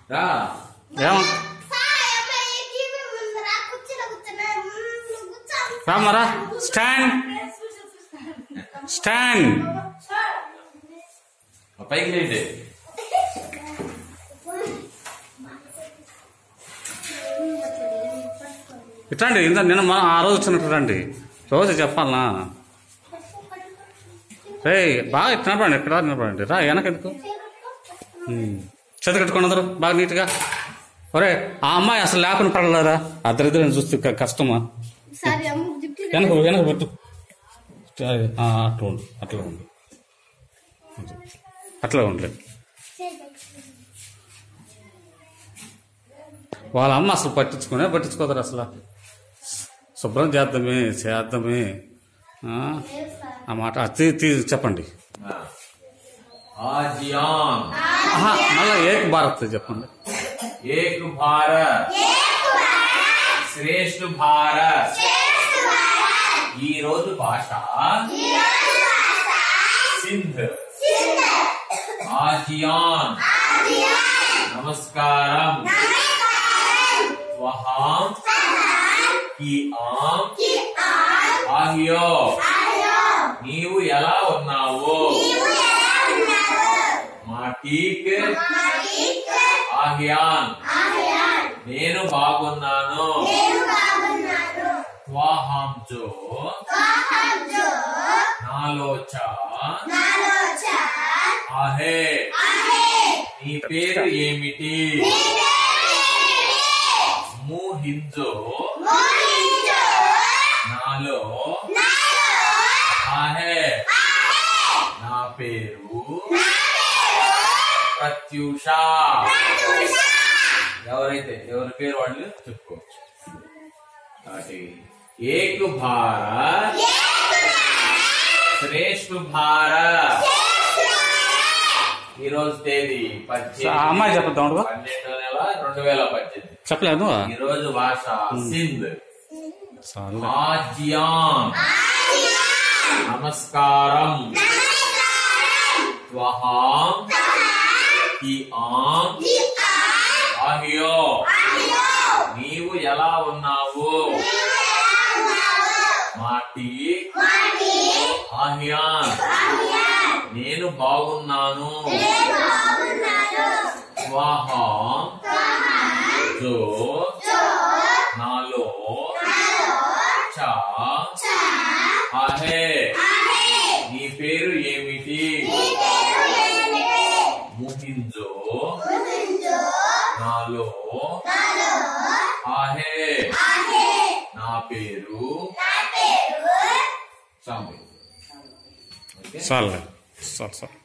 రా ఏమ సాయి అబ్బాయి టీవీ ముందర కూర్చుని కూర్చున్నా కూర్చో రామరా స్టాండ్ స్టాండ్ ఆ పైకి లేండి ఇట్లాండి ఇంత నిన్న మనం ఆ రోజు వచ్చినట్టు రండి రోజు చెప్పాలనా రే బాగా ఇట్లా నిలబడండి ఇక్కడ నిలబడండి రా వెనక ఎందుకు ఉమ్. చేతి కట్టుకోండి అందరూ బాగా నీట్గా ఒరే ఆ అమ్మాయి అసలు లేకుండా పడలేదా ఆ దరిద్రం చూస్తే క- కష్టమా సారీ అమ్మ జుట్టు వెనక వెనక పెట్టు ఆ, అట్లా ఉండు అట్లా ఉండు అట్లా ఉండలేదు వాళ్ళ అమ్మ అసలు పట్టించుకునే పట్టించుకోదరు అసలు శుభ్రం చేద్దామే చేద్దామే ఆ, ఆ మాట అది తీ చెప్పండి ఆజియాన్ ఆహా, మళ్ళా ఏక్ భారత్ చెప్పండి ఏక్ భారత్ శ్రేష్ఠ భారత్ ఈ రోజు భాష సింధ్ ఆజియాన్ నమస్కారం వహాం కి ఆం ఆహియో నీవు ఎలా ఉన్నావు మా టీక్ ఆహియాన్ నేను బాగున్నాను త్వాహాం జో నాలో చా ఆహే నీ పేరు ఏమిటి మూహింజో నాలో ఆహే నా పేరు ప్రత్యూష ఎవరైతే ఎవరి పేరు వాళ్ళు చెప్పుకోవచ్చు కాబట్టి ఏక్ భారత్ శ్రేష్ఠ భారత్ ఈ రోజు తేదీ పద్దెనిమిది ఆ అమ్మాయి చెప్పొద్దా ఉండదు? పన్నెండో నెల రెండు వేల పద్దెనిమిది చెప్పలేదు ఈ రోజు భాష సింధ్ చాలు ఆజ్యాం నమస్కారం త్వహాం కి ఆం ఆహియో నీవు ఎలా ఉన్నావు మాటి ఆహ్యాన్ నేను బాగున్నాను స్వాహాం జో నాలో చా ఆహే నీ పేరు ఏమిటి ముహింజో నాలో ఆహే నా పేరు సాంబి ఓకే చాలు చాలు చాలు